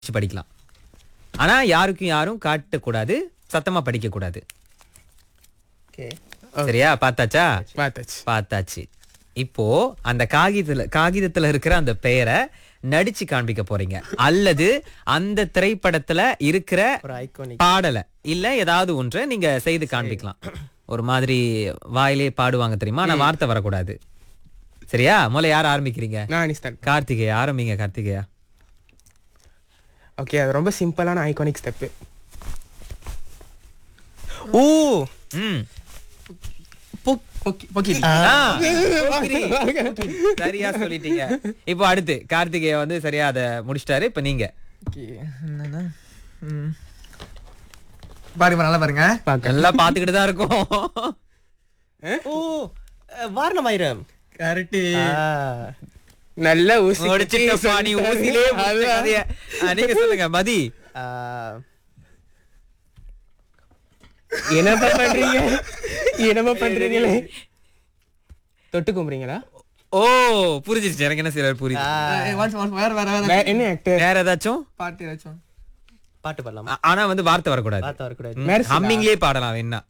படிச்சு படிக்கலாம் ஆனா யாருக்கும் யாரும் காட்டக்கூடாது சத்தமா படிக்க கூடாது ஓகே சரியா பார்த்தாச்சா பார்த்தாச்சு பார்த்தாச்சு இப்போ அந்த காகிதத்துல காகிதத்துல இருக்கிற அந்த பெயரை நடிச்சு காண்பிக்க போறீங்க அல்லது அந்த திரைப்படத்துல இருக்கிற ஒரு ஐகானிக் பாடலை இல்ல ஏதாவது ஒன்றை நீங்க செய்து காண்பிக்கலாம் ஒரு மாதிரி வாயிலே பாடுவாங்க தெரியுமா ஆனா வார்த்தை வரக்கூடாது சரியா முதல்ல யார் ஆரம்பிக்கிறீங்க நான் அனிஸ்தான் கார்த்திகேயா ஆரம்பிங்க கார்த்திகேயா ஓகே அது ரொம்ப சிம்பிளான ஐகானிக் ஸ்டெப்பு ஓ ம் ஓகே ஆ, போக்கிரி. சரியா சொல்லிட்டீங்க இப்போ அடுத்து கார்த்திகேயா வந்து சரியா அதை முடிச்சிட்டாரு இப்ப நீங்க ஓகே என்னன்னா ம். பாருங்க நல்லா பாருங்க எல்லாம் பாத்துக்கிட்டு தான் இருக்கோம் ஓ வாரணமாயிரம் கரெக்ட் நல்ல ஊசி முடிச்சிட்டப்பா, நீ ஊசியிலே முடிச்ச கதைய. ஆ, நீங்க சொல்லுங்க மதி என்னப்பா பண்றீங்க என்னப்பா பண்றீங்களே தொட்டு கும்புறீங்களா ஓ புரிஞ்சிருச்சு எனக்கு என்ன சிலர் புரியுது ஒன்ஸ் ஒன்ஸ் வேற வேற வேற வேற என்ன ஆக்டர் வேற ஏதாச்சும் பாட்டு ஏதாச்சும் பாட்டு பாடலாமா ஆ- ஆனா வந்து வார்த்தை வரக்கூடாது வார்த்தை வரக்கூடாது மெர்சிலா. ஹம்மிங்லயே பாடலாம் என்ன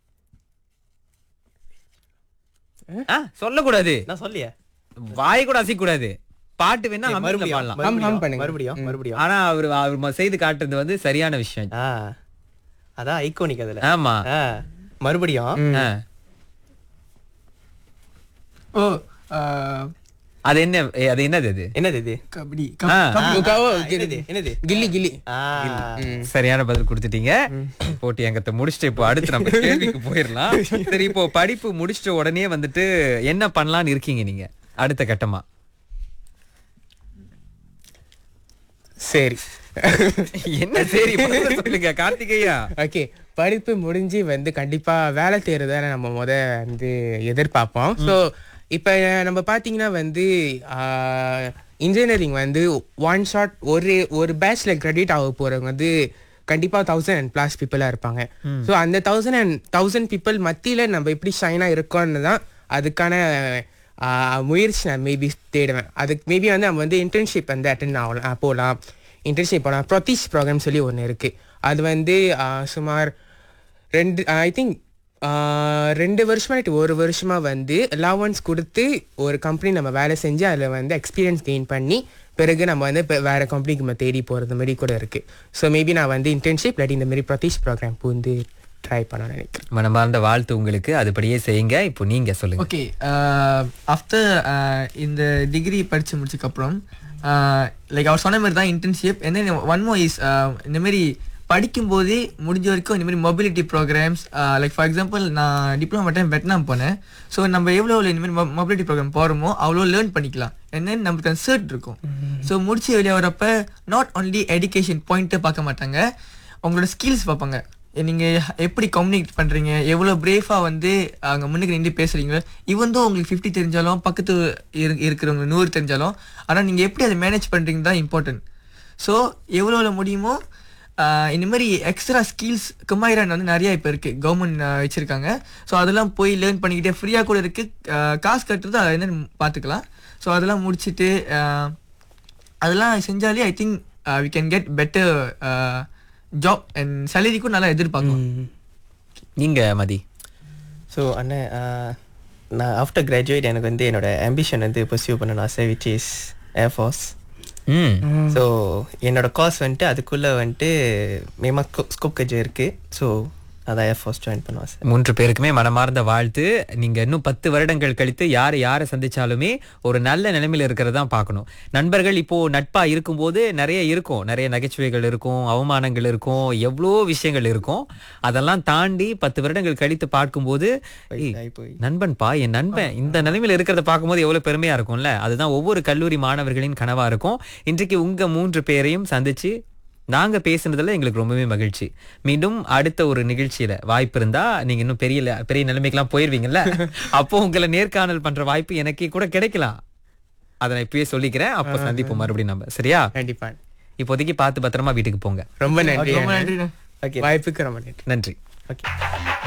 ஆ சொல்லக்கூடாது நான் சொல்லியே வாய் கூட அசைக்க கூடாது பாட்டு வேணா ஹம்மிங்ல மறுபடியும் பாடலாம் ஹம் மறுபடியும் பண்ணுங்க. மறுபடியும் மறுபடியும் ஆனா அவர் அவர் ம- செய்து காட்டுறது வந்து சரியான விஷயம் ஆ அதான் ஐகானிக் அதுல ஆமா ஆ மறுபடியும் ஆ. ஓ ஆ, அது என்ன ஏ, அது என்னது அது என்னது இது கபடி ஆ. உக்கா- ஓ, என்னது என்னது கில்லி கில்லி ஆ சரியான பதில் கொடுத்துட்டீங்க போட்டி அங்கத்தை முடிச்சுட்டு இப்போ அடுத்து நம்ம கேள்விக்கு போயிடலாம் சரி இப்போ படிப்பு முடிச்சிட்ட உடனே வந்துட்டு என்ன பண்ணலாம்னு இருக்கீங்க நீங்க அடுத்த கட்டமா சரி என்ன சரி முதல்ல சொல்லுங்க கார்த்திகேயா ஓகே படிப்பு முடிஞ்சு வந்து கண்டிப்பா வேலை செய்யறத நம்ம முத வந்து எதிர்பார்ப்போம் ஸோ இப்போ நம்ம பார்த்தீங்கன்னா வந்து இன்ஜினியரிங் வந்து ஒன் ஷாட் ஒரு ஒரு பேட்ச்ல கிரெடிட் ஆக போறவங்க வந்து கண்டிப்பா தௌசண்ட் அண்ட் பிளாஸ் பீப்புளாக இருப்பாங்க ஸோ அந்த தௌசண்ட் அண்ட் தௌசண்ட் பீப்புள் மத்தியில நம்ம எப்படி ஷைனாக இருக்கோம்னு தான் அதுக்கான ஆஹ், முயற்சி நான் மேபி தேடுவேன் அதுக்கு மேபி வந்து நம்ம வந்து இன்டர்ன்ஷிப் வந்து அட்டன் ஆகலாம் போகலாம் இன்டர்ன்ஷிப் போகலாம் ப்ரொத்தீஷ் ப்ரோக்ராம் சொல்லி ஒன்று இருக்குது அது வந்து ஆஹ், சுமார் ரெண்டு ஐ திங்க் ரெண்டு வருஷமா இல்லாட்டி ஒரு வருஷமா வந்து அலவன்ஸ் கொடுத்து ஒரு கம்பெனி நம்ம வேலை செஞ்சு அதில் வந்து எக்ஸ்பீரியன்ஸ் கெயின் பண்ணி பிறகு நம்ம வந்து இப்போ வேற கம்பெனிக்கு நம்ம தேடி போகிறது மாதிரி கூட இருக்குது ஸோ மேபி நான் வந்து இன்டர்ன்ஷிப் இல்லாட்டி இந்த மாதிரி ப்ரொத்தீஷ் ப்ரோக்ராம் வந்து ட்ரை பண்ண நினைக்கிறேன் மனமார்ந்த வாழ்த்து உங்களுக்கு அதுபடியே செய்யுங்க இப்போ நீங்க சொல்லுங்க ஓகே ஆஃப்டர் இந்த டிகிரி படித்து முடிச்சதுக்கப்புறம் லைக் அவர் சொன்ன மாதிரி தான் இன்டர்ன்ஷிப் என்ன ஒன் மோ இஸ் இந்த மாதிரி படிக்கும்போதே முடிஞ்ச வரைக்கும் இந்த மாதிரி mobility programmes like for example நான் டிப்ளமா டைம் வெட்னாம் போனேன் ஸோ நம்ம எவ்வளோ இந்த மாதிரி மொபிலிட்டி ப்ரோக்ராம் போகிறோமோ அவ்வளோ லேர்ன் பண்ணிக்கலாம் and then நமக்கு அந்த cert இருக்கும் ஸோ முடிச்சு வெளியே வரப்ப நாட் ஒன்லி எஜுகேஷன் பாயிண்ட்டை பார்க்க மாட்டாங்க உங்களோட ஸ்கில்ஸ் பார்ப்பாங்க நீங்கள் எப்படி கம்யூனிகேட் பண்ணுறீங்க எவ்வளோ பிரேஃபாக வந்து அங்கே முன்னுக்கு நின்று பேசுகிறீங்களோ இவன் தான் உங்களுக்கு ஃபிஃப்டி தெரிஞ்சாலும் பக்கத்து இரு இருக்கிறவங்க நூறு தெரிஞ்சாலும் ஆனால் நீங்கள் எப்படி அதை மேனேஜ் பண்ணுறீங்க தான் இம்பார்ட்டன்ட் ஸோ எவ்வளோ முடியுமோ ஆஹ் இந்த மாதிரி எக்ஸ்ட்ரா ஸ்கில்ஸ் குமாயிரான் வந்து நிறைய இப்போ இருக்குது கவர்மெண்ட் வச்சுருக்காங்க ஸோ அதெல்லாம் போய் லேர்ன் பண்ணிக்கிட்டே ஃப்ரீயாக கூட இருக்குது காசு கட்டுறது அதை என்னன்னு பார்த்துக்கலாம் ஸோ அதெல்லாம் முடிச்சுட்டு ஆஹ் அதெல்லாம் செஞ்சாலே I think we can get better job and சேலரிக்கும் நல்லா எதிர்பார்க்கலாம் நீங்க மதி ஸோ அண்ணன் ஆ, நான் ஆஃப்டர் கிராஜுவேட் எனக்கு வந்து என்னோட ஆம்பிஷன் வந்து பர்சியூ பண்ணணும் ஆசை விச் இஸ் ஏர்ஃபோர்ஸ் ம் ஸோ என்னோட காஸ் வந்துட்டு அதுக்குள்ளே வந்துட்டு மேமா ஸ்கோப் கஜ் இருக்குது ஸோ அதான் ஏர்ஃபோர்ஸ் ஜாயின் பண்ணுவோம் சார் மூன்று பேருக்குமே மனமார்ந்த வாழ்த்து நீங்க இன்னும் பத்து வருடங்கள் கழித்து யார் யாரை சந்திச்சாலுமே ஒரு நல்ல நிலைமையில இருக்கிறது தான் பார்க்கணும் நண்பர்கள் இப்போ நட்பா இருக்கும்போது நிறைய இருக்கும் நிறைய நகைச்சுவைகள் இருக்கும் அவமானங்கள் இருக்கும் எவ்வளோ விஷயங்கள் இருக்கும் அதெல்லாம் தாண்டி பத்து வருடங்கள் கழித்து பார்க்கும்போது ஏய், ஆகி போய் நண்பன்பா என் நண்பன் இந்த நிலைமையில இருக்கிறத பார்க்கும்போது எவ்வளவு பெருமையா இருக்கும்ல அதுதான் ஒவ்வொரு கல்லூரி மாணவர்களின் கனவா இருக்கும் இன்றைக்கு உங்க மூன்று பேரையும் சந்திச்சு நாங்க பேசுனதுல எங்களுக்கு ரொம்பவே மகிழ்ச்சி மீண்டும் அடுத்த ஒரு நிகழ்ச்சியில வாய்ப்பு இருந்தா நீங்க இன்னும் பெரிய ல- பெரிய நிலைமைக்கெல்லாம் போயிருவீங்கல்ல அப்போ உங்களை நேர்காணல் பண்ற வாய்ப்பு எனக்கே கூட கிடைக்கலாம் அதை நான் இப்பயே சொல்லிக்கிறேன் அப்போ சந்திப்போம் மறுபடியும் நம்ம சரியா கண்டிப்பா இப்போதைக்கு பார்த்து பத்திரமா வீட்டுக்கு போங்க ரொம்ப நன்றி ரொம்ப நன்றி ஓகே வாய்ப்புக்கு ரொம்ப நன்றி நன்றி ஓகே